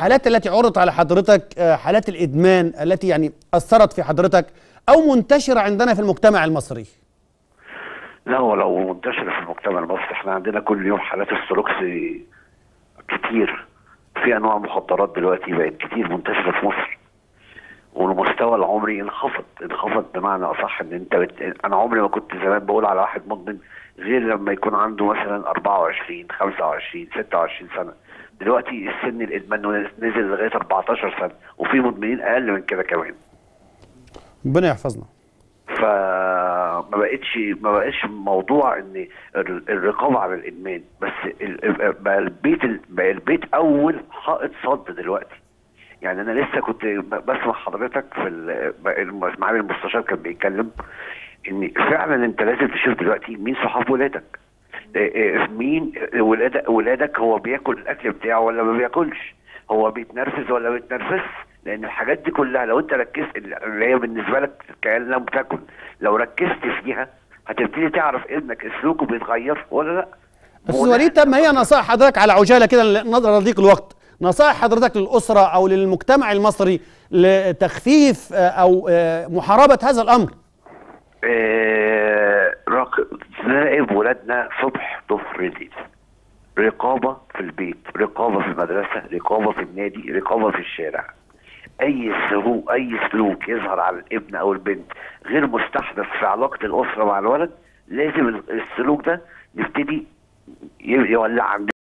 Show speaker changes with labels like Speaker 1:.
Speaker 1: الحالات التي عرضت على حضرتك آه، حالات الادمان التي يعني اثرت في حضرتك او منتشره عندنا في المجتمع المصري
Speaker 2: لا هو لو منتشر في المجتمع المصري احنا عندنا كل يوم حالات السلوكس كتير في انواع مخدرات دلوقتي بقت كتير منتشره في مصر والمستوى العمري انخفض انخفض بمعنى اصح ان انت بت... انا عمري ما كنت زمان بقول على واحد مدمن غير لما يكون عنده مثلا 24 25 26 سنه دلوقتي السن الادمان نزل لغايه 14 سنه وفي مدمنين اقل من كده كمان
Speaker 1: ربنا يحفظنا
Speaker 2: فما بقتش ما بقتش موضوع ان ال- الرقابه على الادمان بس ال- بقى البيت ال- بقى البيت اول حائط صد دلوقتي يعني انا لسه كنت ب- بسمع حضرتك في ال- ب- معالي المستشار كان بيتكلم ان فعلا انت لازم تشوف دلوقتي مين صحاب ولادك إيه إيه مين ولادك ولادك هو بياكل الاكل بتاعه ولا ما بياكلش هو بيتنرفز ولا ما بيتنرفزش لان الحاجات دي كلها لو انت ركزت اللي هي بالنسبه لك كان لم تكن لو ركزت فيها هتبتدي تعرف ابنك سلوكه بيتغير ولا لا
Speaker 1: بس
Speaker 2: وده-
Speaker 1: وليد طب ما هي نصائح حضرتك على عجاله كده نظرا لضيق الوقت نصائح حضرتك للاسره او للمجتمع المصري لتخفيف آه، او آه، محاربه هذا الامر
Speaker 2: آه، راق- نراقب ولادنا صبح ظهر ليل رقابة في البيت رقابة في المدرسة رقابة في النادي رقابة في الشارع أي سلوك أي سلوك يظهر على الابن أو البنت غير مستحدث في علاقة الأسرة مع الولد لازم السلوك ده نبتدي يولع عندنا